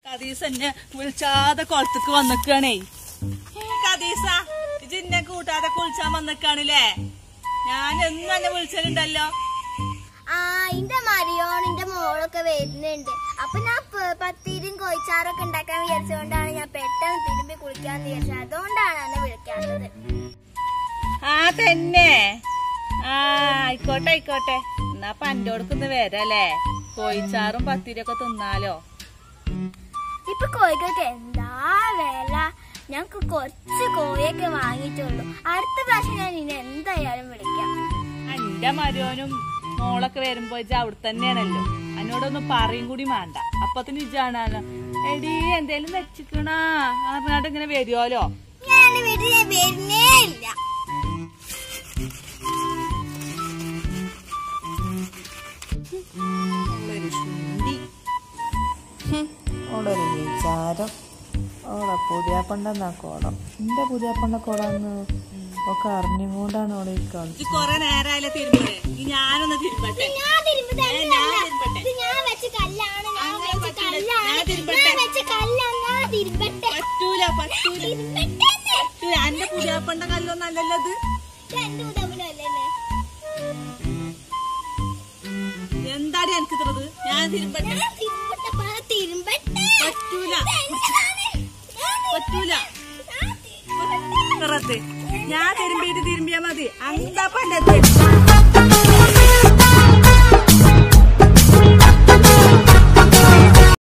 കദീസ് എന്നെ വിളിച്ചാതെ കുളത്തേക്ക് വന്നിക്കാണേ കദീസ ഇജിന്നെ കൂട്ടാതെ കുളിച്ചാൻ വന്നിക്കാണില്ലേ ഞാൻ എന്നും എന്നെ വിളിച്ചിട്ടുണ്ടല്ലോ ആ ഇന്റെ മരിയോണിന്റെ മോളൊക്കെ വരുന്നുണ്ട് അപ്പൊ ഞാൻ പ- പത്തിരിയും കൊയിച്ചാറൊക്കെ ഉണ്ടാക്കാൻ വിചാരിച്ചുകൊണ്ടാണ് ഞാൻ പെട്ടെന്ന് തിരുമ്പി കുളിക്കാന്ന് വിചാരിച്ചത് അതുകൊണ്ടാണ് എന്നെ വിളിക്കാത്തത് ആ തന്നെ ആ ആയിക്കോട്ടെ ആയിക്കോട്ടെ എന്നാ പണ്ടോടക്കൊന്ന് വരല്ലേ കോയിച്ചാറും പത്തിരിയൊക്കെ തിന്നാലോ ഇപ്പൊ കോഴിക്കൊക്കെ എന്താ വില ഞങ്ങക്ക് കുറച്ച് കോഴിയൊക്കെ വാങ്ങിയിട്ടുള്ളൂ അടുത്ത പ്രാവശ്യം ഞാൻ ഇനി എന്തായാലും വിളിക്കാം എന്റെ മരോനും മോളൊക്കെ വരുമ്പോ ഇജ്ജ് അവിടെ തന്നെയാണല്ലോ എന്നോടൊന്നും പറയും കൂടി വേണ്ട അപ്പത്തിന് ഇജ്ജാണല്ലോ എടീ എന്തേലും വെച്ചിക്കണാ അറിഞ്ഞാണ്ട് ഇങ്ങനെ വരുമല്ലോ ഞാൻ വീട്ടിൽ വരുന്നേ ഇല്ല ഓളൊരു വിചാരം ഓളെ പുതിയാപ്പണ്ടെന്നാ കോളം എന്റെ പുതിയാപ്പണ്ട കോളാന്ന് ഒക്കെ അറിഞ്ഞുകൊണ്ടാണ് ഓളെ ഈ കളി ഈ കൊറേ നേരമായാലും തിരുമ്പേ ഈ ഞാനൊന്ന് തിരുമ്പട്ടെ ഞാൻ തിരുമ്പുന്നത് ഏ, ഞാൻ തിരുമ്പട്ടെ ഇത് ഞാൻ വെച്ച കല്ലാണ് ഞാൻ അങ്ങനെ വെച്ച പറ്റില്ല. കല്ലാണ് ഞാൻ തിരുമ്പട്ടെ. ഞാൻ വെച്ച കല്ലാണ് ഞാൻ തിരുമ്പട്ടെ പറ്റൂല പറ്റൂല തിരുമ്പട്ടെ പറ്റൂല എന്റെ പുതിയാപ്പണ്ട കല്ലൊന്നും അല്ലല്ലോ ഇത് രണ്ട് ഉദവനല്ലേ എന്താടി എനിക്ക് ഇത്രത് ഞാൻ തിരുമ്പട്ടെ ഞാൻ തിരുമ്പട്ടെ പ, തിരുമ്പട്ടെ പറ്റൂല ഇതെന്താണ്? ഞാൻ പറ്റൂല ഞാൻ തിരുമ്പട്ടെ. വെറുതെ ഞാൻ തിരുമ്പിയിട്ട് തിരുമ്പിയാ മതി എന്താ പണ്ടത്